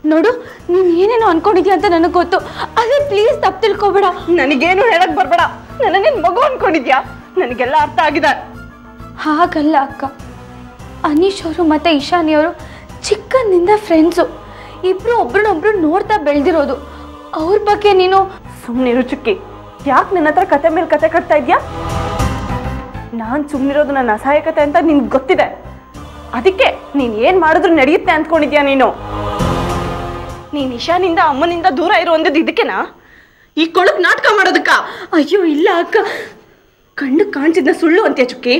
ನೋಡು ನೀನು ಏನೇನೋ ಅನ್ಕೊಂಡಿದ್ಯಾ ಅಂತ ನನಗೆ ಗೊತ್ತು ಅದೇ ಪ್ಲೀಸ್ ತಪ್ಪು ತಿಳ್ಕೊಬೇಡ ನನಗೇನು ಹೇಳಕ್ ಬರ್ಬೇಡ ನನಗೇನು ಮಗು ಅನ್ಕೊಂಡಿದ್ಯಾ ನನಗೆಲ್ಲ ಅರ್ಥ ಆಗಿದೆ ಹಾಗಲ್ಲ ಅಕ್ಕ ಅನೀಶ್ ಅವರು ಮತ್ತು ಇಶಾನಿ ಅವರು ಚಿಕ್ಕಂದಿಂದ ಫ್ರೆಂಡ್ಸು ಇಬ್ಬರು ಒಬ್ರನ್ನೊಬ್ರು ನೋಡ್ತಾ ಬೆಳೆದಿರೋದು ಅವ್ರ ಬಗ್ಗೆ ನೀನು ಸುಮ್ಮನಿರು ಚುಕ್ಕಿ ಯಾಕೆ ನನ್ನ ಹತ್ರ ಕತೆ ಮೇಲೆ ಕತೆ ಕಟ್ತಾ ಇದ್ಯಾ ನಾನು ಸುಮ್ಮನಿರೋದು ನನ್ನ ಅಸಹಾಯಕತೆ ಅಂತ ನಿನ್ಗೆ ಗೊತ್ತಿದೆ ಅದಕ್ಕೆ ನೀನು ಏನು ಮಾಡಿದ್ರು ನಡೆಯುತ್ತೆ ಅಂದ್ಕೊಂಡಿದ್ಯಾ ನೀನು ನೀನು ಇಶಾನಿಂದ ಅಮ್ಮನಿಂದ ದೂರ ಇರೋ ಅಂದಿದ್ದು ಇದಕ್ಕೆನಾ ಈ ಕೊಳಕ್ ನಾಟಕ ಮಾಡೋದಕ್ಕ ಅಯ್ಯೋ ಇಲ್ಲ ಅಕ್ಕ ಕಣ್ಣು ಕಾಣಿಸಿದ್ನ ಸುಳ್ಳು ಅಂತ್ಯ ಚುಕ್ಕಿ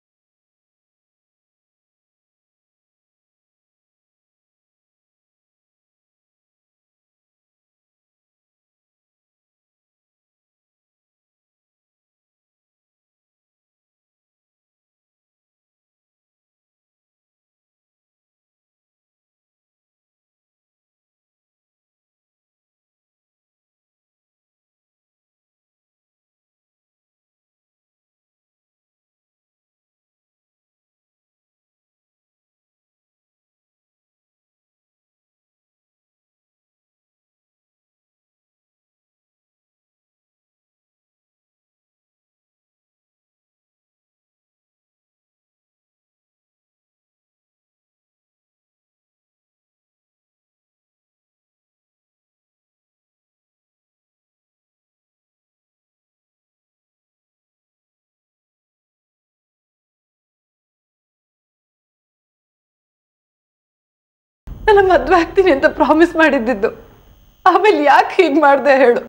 ನನ್ನ ಮದ್ವೆ ಆಗ್ತೀನಿ ಅಂತ ಪ್ರಾಮಿಸ್ ಮಾಡಿದ್ದಿದ್ದು ಆಮೇಲೆ ಯಾಕೆ ಹೀಗೆ ಮಾಡಿದೆ ಹೇಳು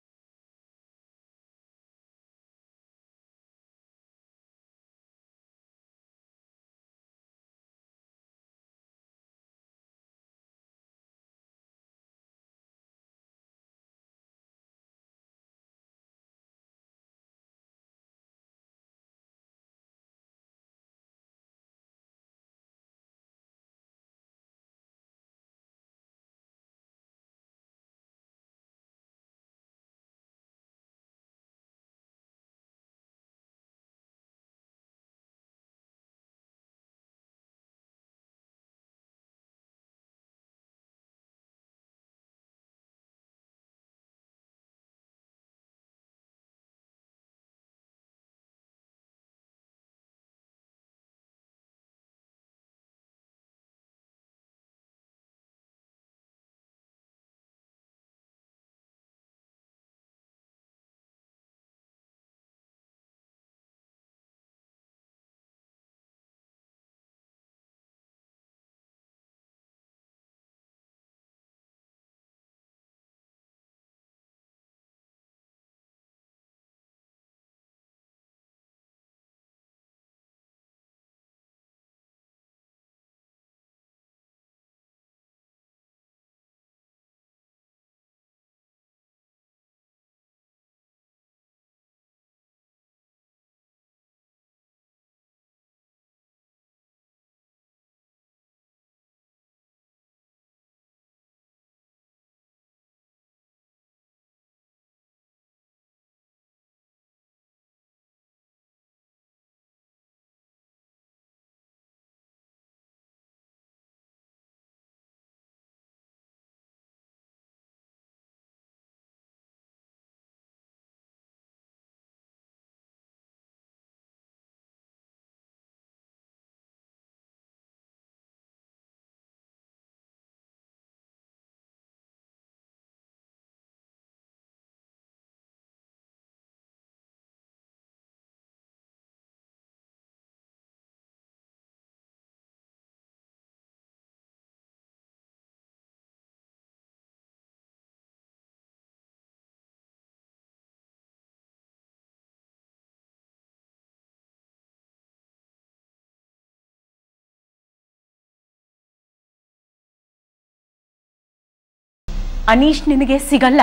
ಅನೀಶ್ ನಿನಗೆ ಸಿಗಲ್ಲ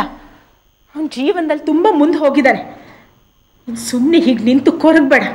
ಅವನ ಜೀವನದಲ್ಲಿ ತುಂಬ ಮುಂದೆ ಹೋಗಿದ್ದಾನೆ ಸುಮ್ಮನೆ ಹೀಗೆ ನಿಂತು ಕೊರಗಬೇಡ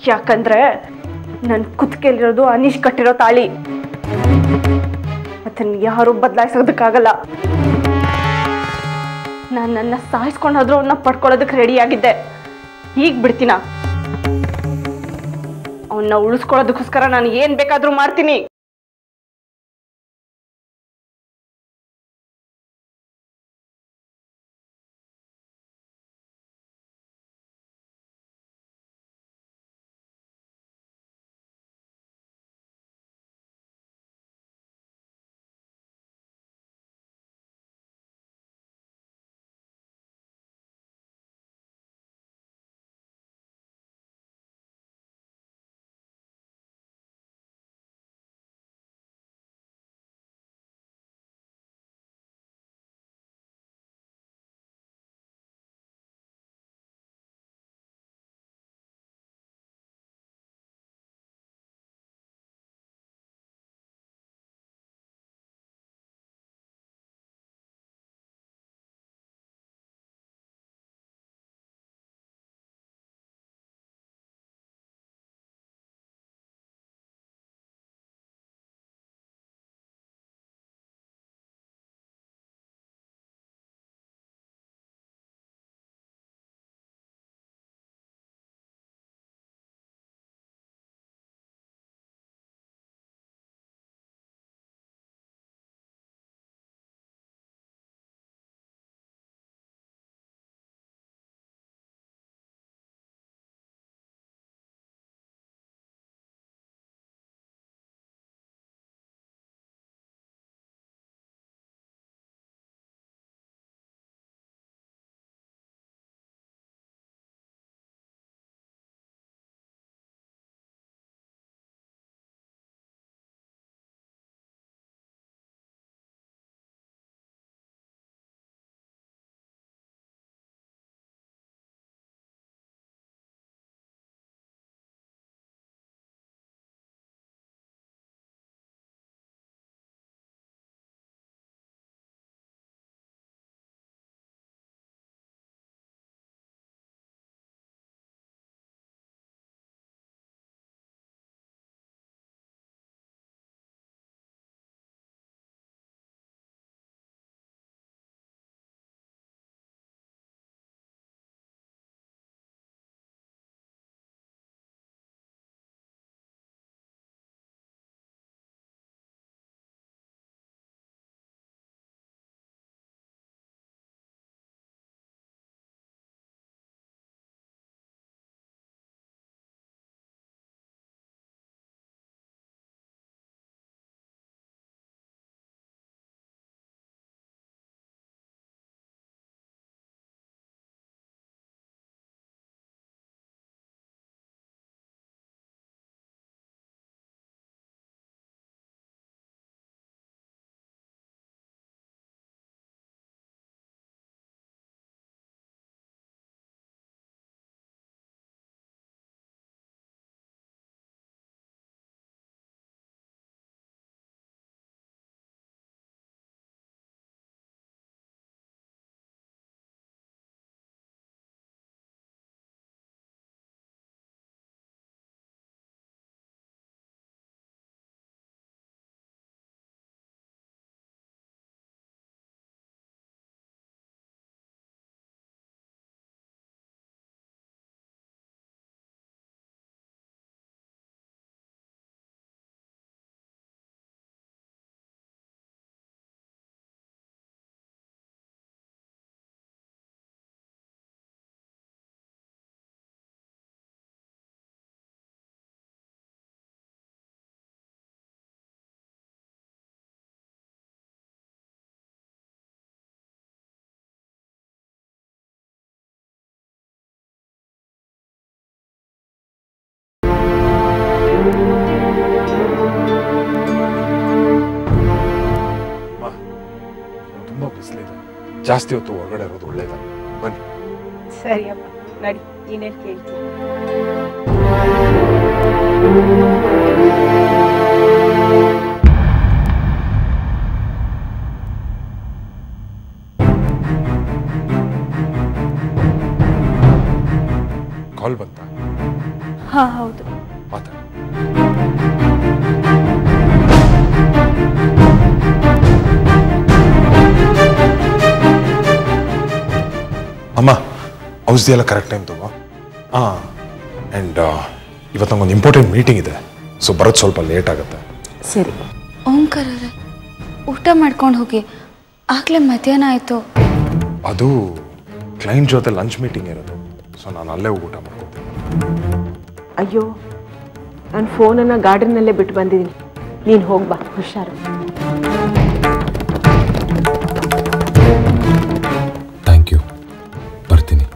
ಯಾಕಂದ್ರೆ ನನ್ನ ಕುತ್ತಿಗೆಲಿರೋದು ಅನೀಶ್ ಕಟ್ಟಿರೋ ತಾಳಿ ಅದನ್ನ ಯಾರು ಬದಲಾಯಿಸೋದಕ್ಕಾಗಲ್ಲ ನಾನು ನನ್ನ ಸಾಯಿಸ್ಕೊಂಡಾದ್ರೂ ಅವನ್ನ ಪಡ್ಕೊಳ್ಳೋದಕ್ಕೆ ರೆಡಿಯಾಗಿದ್ದೆ ಈಗ ಬಿಡ್ತೀನ ಅವನ್ನ ಉಳಿಸ್ಕೊಳ್ಳೋದಕ್ಕೋಸ್ಕರ ನಾನು ಏನ್ ಬೇಕಾದ್ರೂ ಮಾಡ್ತೀನಿ ತುಂಬಾ ಬಿಸಿಲಿದೆ ಜಾಸ್ತಿ ಹೊತ್ತು ಹೊರಗಡೆ ಇರೋದು ಒಳ್ಳೇದಲ್ಲ ಬನ್ನಿ ಸರಿ ಅಪ್ಪ ನಡಿ ನೀನೇನು ಕೇಳ್ತೀನಿ ಕಾಲ್ ಬಂತ ಹಾಂ ಹೌದು ಮಾತಾಡಿ ಅಮ್ಮ ಔಷಧಿ ಎಲ್ಲ ಕರೆಕ್ಟ್ ಟೈಮ್ ತಗೋ ಹಾಂ ಆ್ಯಂಡ್ ಇವತ್ತು ನಂಗೊಂದು ಇಂಪಾರ್ಟೆಂಟ್ ಮೀಟಿಂಗ್ ಇದೆ ಸೊ ಬರೋದು ಸ್ವಲ್ಪ ಲೇಟ್ ಆಗುತ್ತೆ ಸರಿ ಓಂಕಾರ ಅವ್ರೆ, ಊಟ ಮಾಡ್ಕೊಂಡು ಹೋಗಿ ಆಗಲೇ ಮಧ್ಯಾಹ್ನ ಆಯಿತು ಅದು ಕ್ಲೈಂಟ್ ಜೊತೆ ಲಂಚ್ ಮೀಟಿಂಗ್ ಇರೋದು ಸೊ ನಾನು ಅಲ್ಲೇ ಹೋಗಿ ಊಟ ಮಾಡ್ಕೊತೀನಿ ಅಯ್ಯೋ ನಾನು ಫೋನನ್ನು ಗಾರ್ಡನ್ನಲ್ಲೇ ಬಿಟ್ಟು ಬಂದಿದ್ದೀನಿ ನೀನು ಹೋಗ್ಬಾ ಹುಷಾರು ಥ್ಯಾಂಕ್ ಯು ಬರ್ತೀನಿ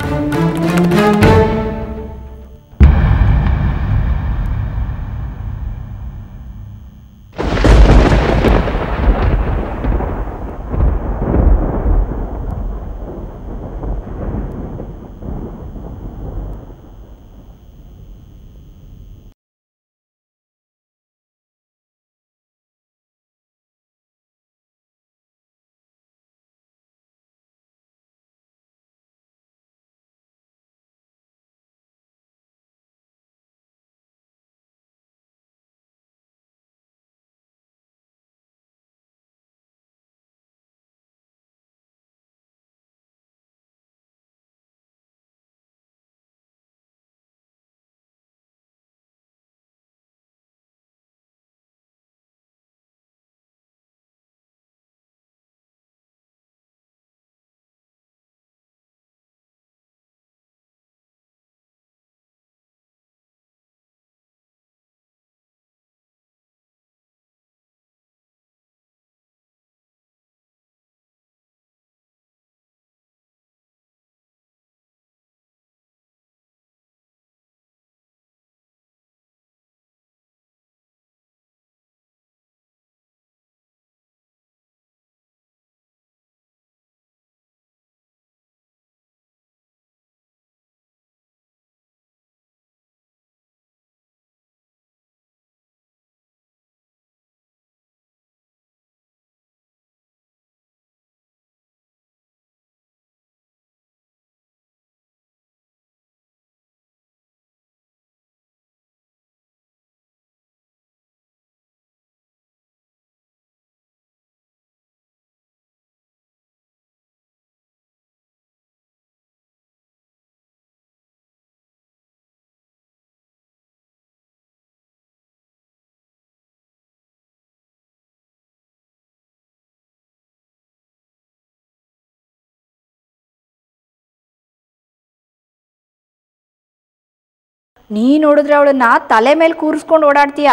ನೀ ನೋಡಿದ್ರೆ ಅವಳನ್ನ ತಲೆ ಮೇಲೆ ಕೂರಿಸ್ಕೊಂಡು ಓಡಾಡ್ತೀಯ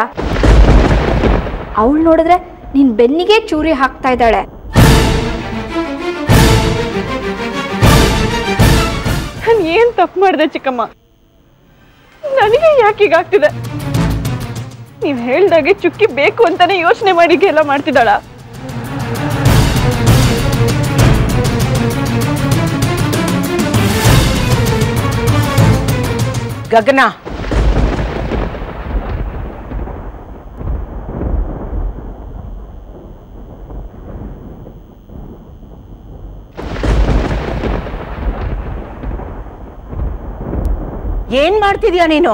ಅವಳು ನೋಡಿದ್ರೆ ನಿನ್ ಬೆನ್ನಿಗೆ ಚೂರಿ ಹಾಕ್ತಾ ಇದ್ದಾಳೆ ನಾನು ಏನು ತಪ್ಪು ಮಾಡಿದೆ ಚಿಕ್ಕಮ್ಮ ನನಗೆ ಯಾಕೆ ಹೀಗಾಗ್ತಿದೆ ನೀವು ಹೇಳ್ದಾಗೆ ಚುಕ್ಕಿ ಬೇಕು ಅಂತಾನೆ ಯೋಚನೆ ಮಾಡಿ ಎಲ್ಲ ಮಾಡ್ತಿದ್ದಾಳ ಗಗನ ಏನ್ ಮಾಡ್ತಿದ್ಯಾ ನೀನು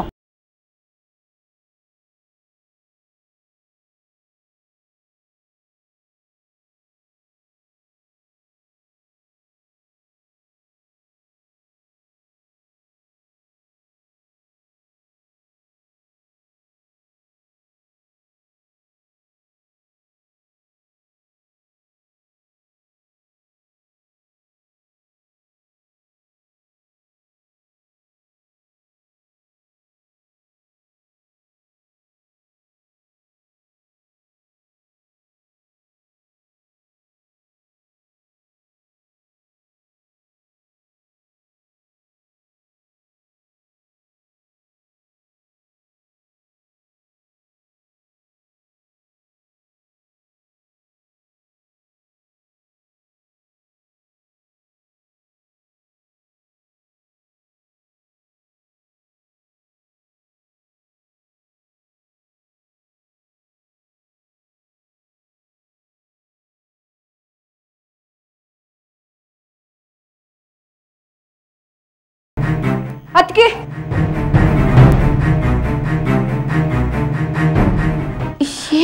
ಅದಕ್ಕೆ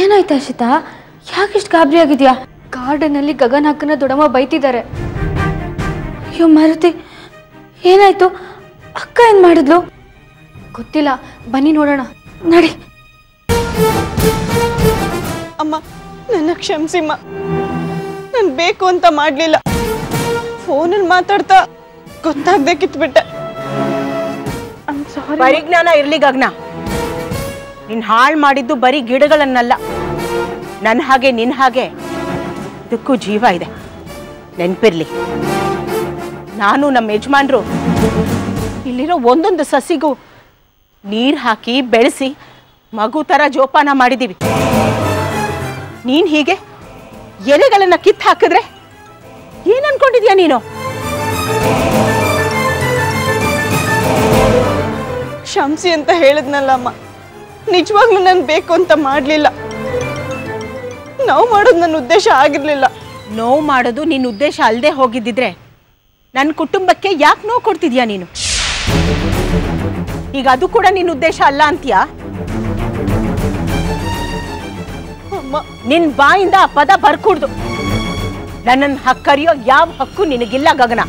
ಏನಾಯ್ತು ಅರ್ಷಿತಾ ಯಾಕಿಷ್ಟು ಗಾಬರಿ ಆಗಿದ್ಯಾ ಗಾರ್ಡನಲ್ಲಿ ಗಗನ್ ಅಕ್ಕನ ದೊಡಮ್ಮ ಬೈತಿದ್ದಾರೆ ಅಯ್ಯೋ ಮಾರುತಿ ಏನಾಯ್ತು ಅಕ್ಕ ಏನ್ ಮಾಡಿದ್ಲು ಗೊತ್ತಿಲ್ಲ ಬನ್ನಿ ನೋಡೋಣ ನಡಿ ಅಮ್ಮ ನನ್ನ ಕ್ಷಮಿಸಿಮ್ಮ ನಾನು ಬೇಕು ಅಂತ ಮಾಡಲಿಲ್ಲ ಫೋನಲ್ಲಿ ಮಾತಾಡ್ತಾ ಗೊತ್ತಾಗ್ದೆ ಕಿತ್ಬಿಟ್ಟೆ ಐಮ್ ಸಾರಿ ಪರಿಜ್ಞಾನ ಇರ್ಲಿ ಗಗನ ನಿನ್ ಹಾಳು ಮಾಡಿದ್ದು ಬರೀ ಗಿಡಗಳನ್ನಲ್ಲ ನನ್ನ ಹಾಗೆ ನಿನ್ ಹಾಗೆ ಇದಕ್ಕೂ ಜೀವ ಇದೆ ನೆನ್ಪಿರ್ಲಿ ನಾನು ನಮ್ಮ ಯಜಮಾನ್ರು ಇಲ್ಲಿರೋ ಒಂದೊಂದು ಸಸಿಗೂ ನೀರು ಹಾಕಿ ಬೆಳೆಸಿ ಮಗು ಥರ ಜೋಪಾನ ಮಾಡಿದ್ದೀವಿ ನೀನ್ ಹೀಗೆ ಎಲೆಗಳನ್ನ ಕಿತ್ತು ಹಾಕಿದ್ರೆ ಏನ್ ಅನ್ಕೊಂಡಿದ್ಯಾ ನೀನು ಕ್ಷಮಿಸಿ ಅಂತ ಹೇಳಿದ್ನಲ್ಲ ಅಮ್ಮ ನಿಜವಾಗ್ಲೂ ನಾನು ಬೇಕು ಅಂತ ಮಾಡಲಿಲ್ಲ ನಾವು ಮಾಡೋದು ನನ್ನ ಉದ್ದೇಶ ಆಗಿರಲಿಲ್ಲ ನೋವು ಮಾಡೋದು ನಿನ್ನ ಉದ್ದೇಶ ಅಲ್ಲದೆ ಹೋಗಿದ್ದಿದ್ರೆ ನನ್ನ ಕುಟುಂಬಕ್ಕೆ ಯಾಕೆ ನೋವು ಕೊಡ್ತಿದ್ಯಾ ನೀನು ಈಗ ಅದು ಕೂಡ ನಿನ್ನ ಉದ್ದೇಶ ಅಲ್ಲ ಅಂತೀಯಾ ಅಮ್ಮ ನಿನ್ ಬಾಯಿಂದ ಆ ಪದ ಬರ್ಕೂಡ್ದು ನನ್ನನ್ನು ಹಕ್ಕರಿಯೋ ಯಾವ ಹಕ್ಕು ನಿನಗಿಲ್ಲ ಗಗನ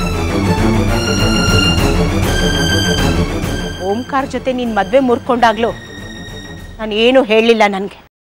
ಓಂಕಾರ ಜೊತೆ ನೀನ್ ಮದ್ವೆ ಮುರ್ಕೊಂಡಾಗ್ಲೂ ನಾನು ಏನು ಹೇಳಲಿಲ್ಲ ನನಗೆ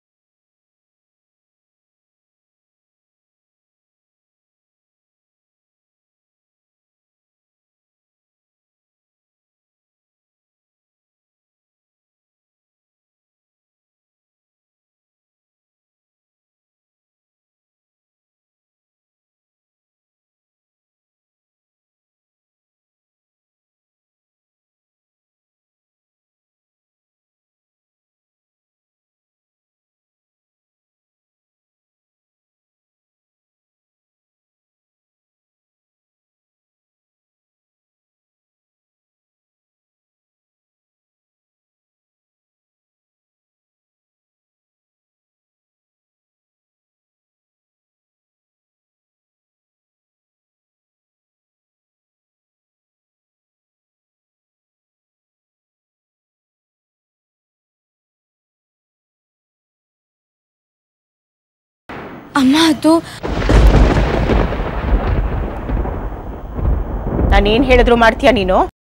ಅಮ್ಮ ಅದು ನಾನು ಏನು ಹೇಳಿದ್ರು ಮಾಡ್ತೀಯಾ ನೀನು